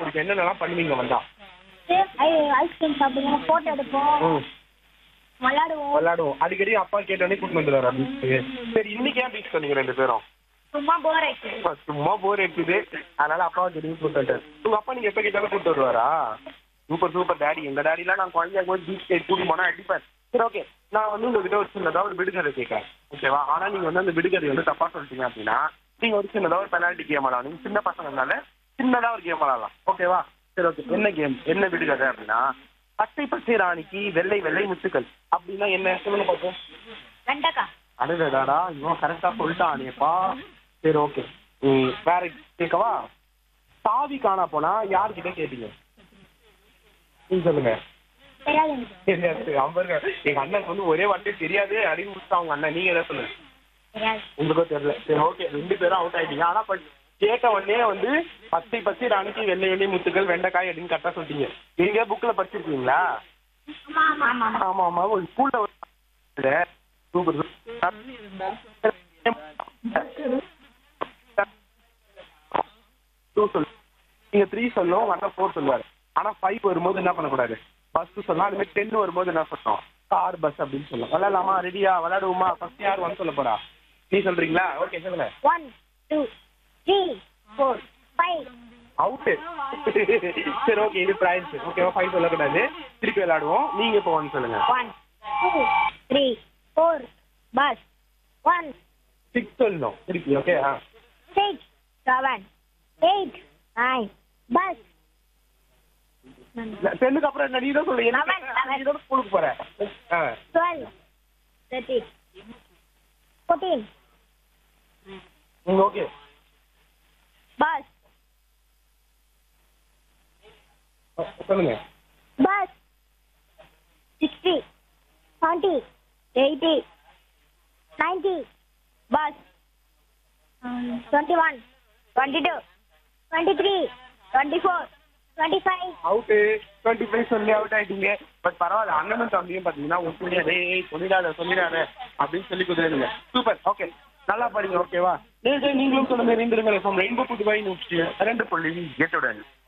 பிடிக்கும் என்னென்னலாம் பண்ணுவீங்க வந்தா ஐஸ்கிரீம் சாப்பிடுவோம் போட்டோ எடுப்போம் ம் விளையாடுவோம் விளையாடுவோம் அடிக்கடி அப்பா கேட்டோடனே கூட்டு வந்துடுவாரு பீச்சுக்கு சரி இன்னைக்கு ஏன் பீச் சொன்னீங்க ரெண்டு பேரும் சும்மா போர் ஆயிடுச்சு அப்பா, சும்மா போர் அடிக்குது அதனால அப்பாவை கேட்டு கூட்டு வந்துட்டாரு உங்க அப்பா நீங்க எப்ப கேட்டாலும் கூட்டு வருவாரா சூப்பர் சூப்பர் டாடி எங்க டாடிலாம் நான் குழந்தையா போய் பீச் சைடு கூட்டு போனா அடிப்பேன் சரி ஓகே நான் வந்து உங்ககிட்ட ஒரு சின்னதா ஒரு விடுகதை கேட்கறேன் ஓகேவா ஆனா நீங்க வந்து அந்த விடுகதை வந்து தப்பா சொல்லிட்டீங்க அப்படின்னா நீங்க ஒரு சின்னதா ஒரு பெனால்டி கேம் விளாடலாம் நீங்க சின்ன பசங்கனால சின்னதா ஒரு கேம் விளாடலாம் ஓகேவா சரி ஓகே என்ன கேம் என்ன விடுகதை அப்படின்னா பச்சை பச்சை ராணிக்கு வெள்ளை வெள்ளை முத்துக்கள் அப்படின்னா என்ன சொல்லுங்க பார்ப்போம் வெண்டைக்காய் அடடடாடா இவன் கரெக்டா சொல்லிட்டானேப்பா சரி ஓகே வேற கேட்கவா சாவி காணா போனா யார்கிட்ட கேட்டீங்க நீங்க சொல்லுங்க தெரியாது எனக்கு தெரியாது அவருங்க எங்க அண்ணனுக்கு வந்து ஒரே வார்த்தை தெரியாது அப்படின்னு முடிச்சா அவங்க அண்ணன் நீங்க ஏதாவது சொல்லுங்க தெரியாது உங்களுக்கும் தெரியல சரி ஓகே ரெண்டு பேரும் அவுட் ஆயிட்டீங்க ஆனா பட் கேட்ட உடனே வந்து பச்சை பச்சை ராணிக்கு வெள்ளை வெள்ளை முத்துக்கள் வெண்டைக்காய் அப்படின்னு கரெக்டா சொல்லிட்டீங்க நீங்க புக்ல படிச்சிருக்கீங்களா ஆமா ஆமா ஆமா ஆமா ஆமா ஆமா ஒரு ஸ்கூல்ல சூப்பர் டூ சொல்லு நீங்க த்ரீ சொல்லும் வந்தா ஃபோர் சொல்லுவாரு ஆனா ஃபைவ் வரும்போது என்ன பண்ணக்கூடாது பஸ் சொல்லலாம் அது மாதிரி டென் வரும்போது என்ன சொல்லணும் கார் பஸ் அப்படின்னு சொல்லலாம் விளையாடலாமா ரெடியா விளையாடுவோமா ஃபர்ஸ்ட் யார் வந்து சொல்ல போறா நீ சொல்றீங்களா ஓகே சொல்லுங்க one two three four five out சரி ஓகே இது பிரைஸ் ஓகேவா ஃபைவ் சொல்லக்கூடாது திருப்பி விளையாடுவோம் நீங்க இப்போ ஒன் சொல்லுங்க one two three four buzz one six சொல்லணும் திருப்பி ஓகே ஆ six seven eight nine buzz டென்னுக்கு அப்புறம் என்ன நீ தான் சொல்லு என்ன Eleven, eleven. நீ தான் ஸ்கூலுக்கு போற ஆ டுவெல் தேர்ட்டீன் ஃபோர்டீன் ம் ஓகே பஸ் சொல்லுங்க buzz sixty seventy eighty ninety buzz twenty one twenty two twenty three twenty four twenty five out twenty five சொல்லி அவுட் ஆயிட்டீங்க பட் பரவாயில்ல அண்ணனும் தம்பியும் பார்த்தீங்கன்னா ஒத்துமையா டேய் சொல்லிடாத சொல்லிடாத அப்படின்னு சொல்லி குதிரைங்க சூப்பர் ஓகே நல்லா படிங்க ஓகேவா நீங்களும் சொன்ன மாதிரி இருந்துருங்க ரெயின்போ புதுவாய் நூற்றி ரெண்டு புள்ளி எட்டுடன்